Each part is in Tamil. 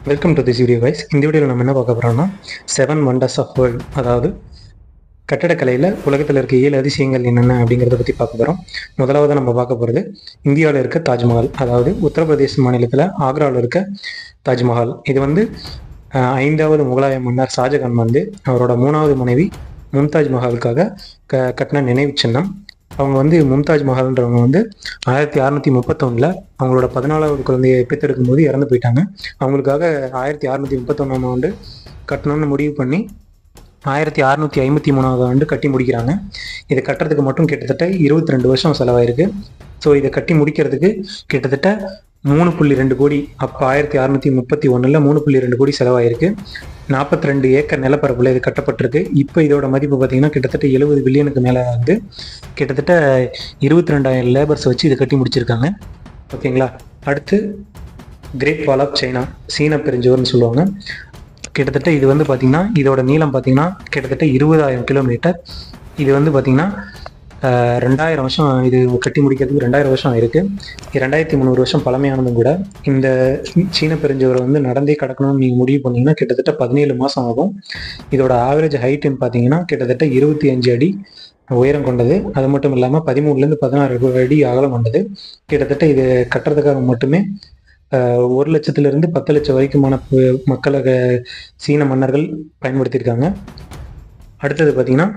Welcome to this video guys இந்த வீடியோவில் நம்ம என்ன பார்க்க போகிறோம்னா செவன் வண்டர்ஸ் ஆஃப் வேர்ல்ட் அதாவது கட்டடக்கலையில் உலகத்தில் இருக்க ஏழு அதிசயங்கள் என்னென்ன அப்படிங்கிறத பற்றி பார்க்க போகிறோம் முதலாவது நம்ம பார்க்க போகிறது இந்தியாவில் இருக்க தாஜ்மஹால் அதாவது உத்தரப்பிரதேச மாநிலத்தில் ஆக்ராவில் இருக்க தாஜ்மஹால் இது வந்து அஹ், ஐந்தாவது முகலாய மன்னர் ஷாஜகான் வந்து அவரோட மூணாவது மனைவி மும்தாஜ் மஹாலுக்காக க கட்டின நினைவு சின்னம் அவங்க வந்து மும்தாஜ் மஹால்ன்றவங்க வந்து ஆயிரத்தி அறநூற்றி முப்பத்தொன்னில் அவங்களோட பதினாலாவது குழந்தையை பெற்றெடுக்கும் போது இறந்து போயிட்டாங்க அவங்களுக்காக ஆயிரத்தி அறநூற்றி முப்பத்தொன்னாம் ஆண்டு கட்டணும்னு முடிவு பண்ணி ஆயிரத்தி அறநூற்றி ஐம்பத்தி மூணாவது ஆண்டு கட்டி முடிக்கிறாங்க இதை கட்டுறதுக்கு மட்டும் கிட்டத்தட்ட இருபத்தி ரெண்டு வருஷம் செலவாயிருக்கு ஸோ இதை கட்டி முடிக்கிறதுக்கு கிட்டத்தட்ட மூணு புள்ளி ரெண்டு கோடி அப்போ ஆயிரத்தி அறநூற்றி முப்பத்தி ஒன்றில் மூணு புள்ளி ரெண்டு கோடி செலவாயிருக்கு நாற்பத்தி ரெண்டு ஏக்கர் நிலப்பரப்பில் இது கட்டப்பட்டிருக்கு இப்போ இதோட மதிப்பு பார்த்தீங்கன்னா கிட்டத்தட்ட எழுபது பில்லியனுக்கு மேலே வந்து கிட்டத்தட்ட இருபத்தி ரெண்டாயிரம் லேபர்ஸ் வச்சு இதை கட்டி முடிச்சிருக்காங்க ஓகேங்களா அடுத்து கிரேட் வால் ஆஃப் சைனா சீன பெருஞ்சுவர்னு சொல்லுவாங்க கிட்டத்தட்ட இது வந்து பார்த்திங்கன்னா இதோட நீளம் பார்த்திங்கன்னா கிட்டத்தட்ட இருபதாயிரம் கிலோமீட்டர் இது வந்து பார்த்திங்கன்னா ஆஹ், ரெண்டாயிரம் வருஷம் இது கட்டி முடிக்கிறதுக்கு ரெண்டாயிரம் வருஷம் ஆயிருக்கு இது ரெண்டாயிரத்தி முந்நூறு வருஷம் பழமையானதும் கூட இந்த சீன பெருஞ்சுவரை வந்து நடந்தே கடக்கணும்னு நீங்கள் முடிவு பண்ணீங்கன்னா கிட்டத்தட்ட பதினேழு மாதம் ஆகும் இதோட ஆவரேஜ் ஹைட்டுன்னு பார்த்தீங்கன்னா கிட்டத்தட்ட இருபத்தி அஞ்சு அடி உயரம் கொண்டது அது மட்டும் இல்லாமல் பதிமூணுலேருந்து பதினாறு அடி அகலம் கொண்டது கிட்டத்தட்ட இது கட்டுறதுக்காக மட்டுமே ஆஹ், ஒரு லட்சத்திலிருந்து பத்து லட்சம் வரைக்குமான பு- மக்களை க- சீன மன்னர்கள் பயன்படுத்தியிருக்காங்க அடுத்தது பார்த்தீங்கன்னா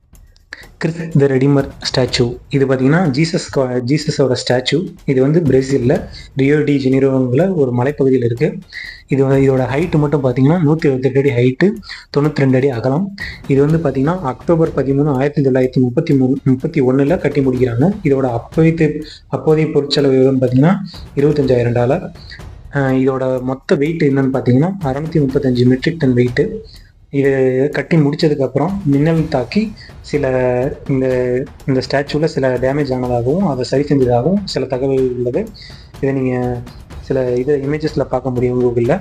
கிறிஸ் த ரெடிமர் ஸ்டாச்சு இது பார்த்தீங்கன்னா ஜீசஸ் கா- ஜீசஸோட ஸ்டாச்சு இது வந்து பிரேசிலில் ரியோ டி ஜெனிரோங்கில் ஒரு மலைப்பகுதியில் இருக்குது இது வந்து- இதோட ஹைட்டு மட்டும் பார்த்தீங்கன்னா நூற்றி இருபத்தெட்டு அடி ஹைட்டு தொண்ணூற்றி ரெண்டு அடி அகலம் இது வந்து பார்த்தீங்கன்னா அக்டோபர் பதிமூணு ஆயிரத்தி தொள்ளாயிரத்தி முப்பத்தி மூணு முப்பத்தி ஒன்றில் கட்டி முடிக்கிறாங்க இதோட அப்போதைய அப்போதைய பொருட்செலவு எவ்வளோன்னு பார்த்தீங்கன்னா இருபத்தஞ்சாயிரம் டாலர் ஆஹ் இதோட மொத்த வெயிட் என்னன்னு பார்த்தீங்கன்னா அறநூற்றி முப்பத்தஞ்சு மெட்ரிக் டன் வெயிட்டு இது கட்டி முடிச்சதுக்கப்புறம் மின்னல் தாக்கி சில இந்த இந்த ஸ்டாச்சுவில் சில டேமேஜ் ஆனதாகவும் அதை சரி செஞ்சதாகவும் சில தகவல் உள்ளது இதை நீங்கள் சில இது இமேஜஸில் பார்க்க முடியும் கூகுளில்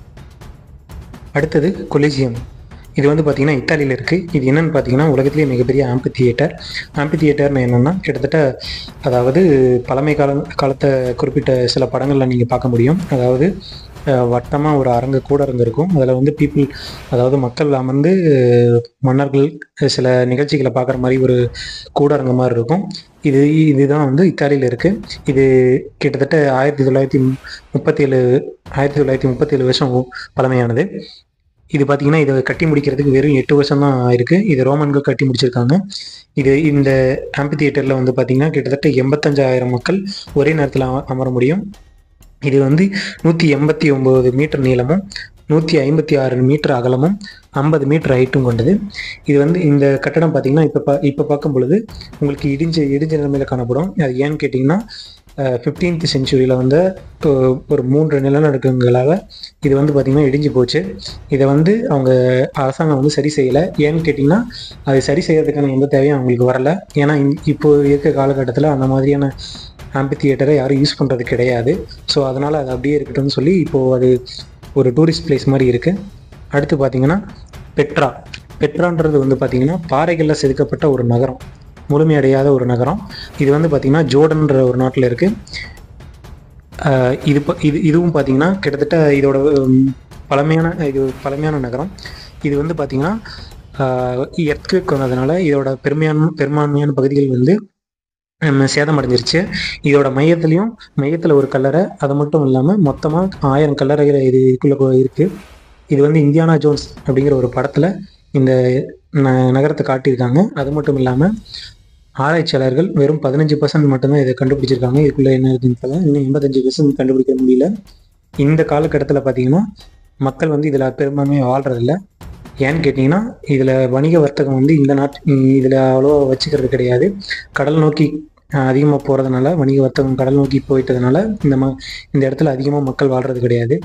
அடுத்தது கொலிஜியம் இது வந்து பார்த்தீங்கன்னா இத்தாலியில் இருக்குது இது என்னன்னு பார்த்தீங்கன்னா உலகத்திலேயே மிகப்பெரிய ஆம்பி தியேட்டர் ஆம்பி தியேட்டர்னு என்னென்னா கிட்டத்தட்ட அதாவது பழமை கால காலத்தை குறிப்பிட்ட சில படங்களில் நீங்கள் பார்க்க முடியும் அதாவது வட்டமாக ஒரு அரங்கு கூடரங்கு இருக்கும் அதில் வந்து பீப்புள் அதாவது மக்கள் அமர்ந்து அஹ், மன்னர்கள் சில நிகழ்ச்சிகளை பார்க்குற மாதிரி ஒரு கூடரங்கு மாதிரி இருக்கும் இது இதுதான் வந்து இத்தாலியில் இருக்குது இது கிட்டத்தட்ட ஆயிரத்தி தொள்ளாயிரத்தி முப்பத்தி ஏழு ஆயிரத்தி தொள்ளாயிரத்தி முப்பத்தி ஏழு வருஷம் பழமையானது இது பார்த்தீங்கன்னா இதை கட்டி முடிக்கிறதுக்கு வெறும் எட்டு வருஷம் தான் ஆயிருக்கு இது ரோமன்கள் கட்டி முடிச்சிருக்காங்க இது இந்த ஆம்பி தியேட்டரில் வந்து பார்த்தீங்கன்னா கிட்டத்தட்ட எண்பத்தஞ்சாயிரம் மக்கள் ஒரே நேரத்தில் அம- அமர முடியும் இது வந்து நூற்றி எண்பத்தி ஒம்பது மீட்டர் நீளமும் நூற்றி ஐம்பத்தி ஆறு மீட்டர் அகலமும் ஐம்பது மீட்டர் ஹைட்டும் கொண்டது இது வந்து இந்த கட்டடம் பார்த்தீங்கன்னா இப்போ பா இப்போ பார்க்கும் பொழுது உங்களுக்கு இடிஞ்ச இடிஞ்ச நிலைமையில் காணப்படும் அது ஏன்னு கேட்டிங்கன்னா ஃபிஃப்டீன்த் செஞ்சுரியில் வந்து ஒ- ஒரு மூன்று நிலநடுக்கங்களாக இது வந்து பார்த்திங்கன்னா இடிஞ்சு போச்சு இதை வந்து அவங்க அரசாங்கம் வந்து சரி செய்யலை ஏன்னு கேட்டிங்கன்னா அது சரி செய்யறதுக்கான எந்த தேவையும் அவங்களுக்கு வரல ஏன்னா இந்- இப்போ இருக்க காலகட்டத்தில் அந்த மாதிரியான ஆம்பி தியேட்டரை யாரும் யூஸ் பண்ணுறது கிடையாது ஸோ அதனால் அது அப்படியே இருக்கட்டும்னு சொல்லி இப்போது அது ஒரு டூரிஸ்ட் பிளேஸ் மாதிரி இருக்குது அடுத்து பார்த்தீங்கன்னா பெட்ரா பெட்ரான்றது வந்து பார்த்தீங்கன்னா பாறைகளில் செதுக்கப்பட்ட ஒரு நகரம் முழுமையடையாத ஒரு நகரம் இது வந்து பார்த்தீங்கன்னா ஜோர்டன்ற ஒரு நாட்டில் இருக்குது இது ப- இது இதுவும் பார்த்தீங்கன்னா கிட்டத்தட்ட இதோட உம், பழமையான இது பழமையான நகரம் இது வந்து பார்த்தீங்கன்னா எர்த்குவேக் வந்ததுனால இதோட பெருமையான பெரும்பான்மையான பகுதிகள் வந்து ஹம், சேதமடைஞ்சிருச்சு இதோட மையத்துலேயும் மையத்தில் ஒரு கல்லறை அது மட்டும் இல்லாமல் மொத்தமாக ஆயிரம் கல்லறைகள் இது இதுக்குள்ளே இருக்குது இது வந்து இந்தியானா ஜோன்ஸ் அப்படிங்கிற ஒரு படத்தில் இந்த ந- நகரத்தை காட்டியிருக்காங்க அது மட்டும் இல்லாமல் ஆராய்ச்சியாளர்கள் வெறும் பதினஞ்சு பர்சன்ட் மட்டும்தான் இதை கண்டுபிடிச்சிருக்காங்க இதுக்குள்ளே என்ன இருக்குன்னு தெரியல. இன்னும் எண்பத்தஞ்சு பர்சன்ட் கண்டுபிடிக்க முடியல இந்த காலகட்டத்தில் பார்த்தீங்கன்னா மக்கள் வந்து இதில் பெரும்பான்மையாக வாழ்றதில்ல ஏன்னு கேட்டிங்கன்னா இதில் வணிக வர்த்தகம் வந்து இந்த நாட் இதில் அவ்வளோவா வச்சுக்கிறது கிடையாது கடல் நோக்கி அதிகமாக போகிறதுனால வணிக வர்த்தகம் கடல் நோக்கி போயிட்டதுனால இந்த ம இந்த இடத்துல அதிகமாக மக்கள் வாழ்றது கிடையாது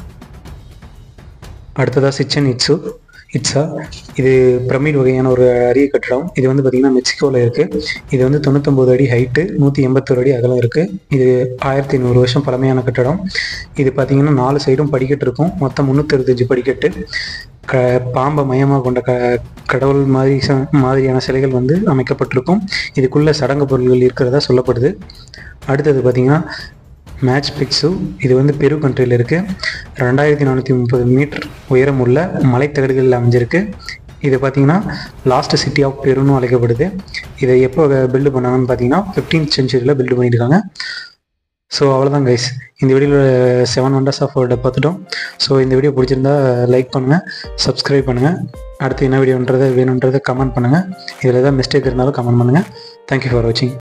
அடுத்ததாக சிச்சன் இட்ஸு இட்ஸா இது பிரமிட் வகையான ஒரு அரிய கட்டிடம் இது வந்து பார்த்திங்கன்னா மெக்சிகோவில் இருக்குது இது வந்து தொண்ணூத்தொம்பது அடி ஹைட்டு நூற்றி எண்பத்தொரு அடி அகலம் இருக்குது இது ஆயிரத்தி நூறு வருஷம் பழமையான கட்டடம் இது பார்த்திங்கன்னா நாலு சைடும் படிக்கட்டு இருக்கும் மொத்தம் முந்நூற்றி படிக்கட்டு க பாம்பை மையமாக கொண்ட க கடவுள் மாதிரி ச- மாதிரியான சிலைகள் வந்து அமைக்கப்பட்டிருக்கும் இதுக்குள்ள சடங்கு பொருள்கள் இருக்கிறதா சொல்லப்படுது அடுத்தது பார்த்திங்கன்னா மேட்ச் பிக்ஸு இது வந்து பெரு கண்ட்ரியில் இருக்குது ரெண்டாயிரத்தி நானூற்றி முப்பது மீட்டர் உயரம் உள்ள மலைத்தகடுகளில் அமைஞ்சிருக்கு இது பார்த்தீங்கன்னா லாஸ்ட் சிட்டி ஆஃப் பெருன்னு அழைக்கப்படுது இதை எப்போ பில்டு பண்ணாங்கன்னு பார்த்தீங்கன்னா ஃபிஃப்டீன்த் செஞ்சுரியில் பில்டு பண்ணியிருக்காங்க ஸோ அவ்வளோதான் கைஸ் இந்த வீடியோவில் செவன் ஒண்டர்ஸ் ஆஃப் வேர்ல்டை பார்த்துட்டோம் ஸோ இந்த வீடியோ பிடிச்சிருந்தா லைக் பண்ணுங்கள் சப்ஸ்கிரைப் பண்ணுங்கள் அடுத்து என்ன வீடியோன்றதை வேணுன்றதை கமெண்ட் பண்ணுங்கள் இதில் ஏதாவது மிஸ்டேக் இருந்தாலும் கமெண்ட் பண்ணுங்கள் தேங்க்யூ ஃபார் வாட்சிங்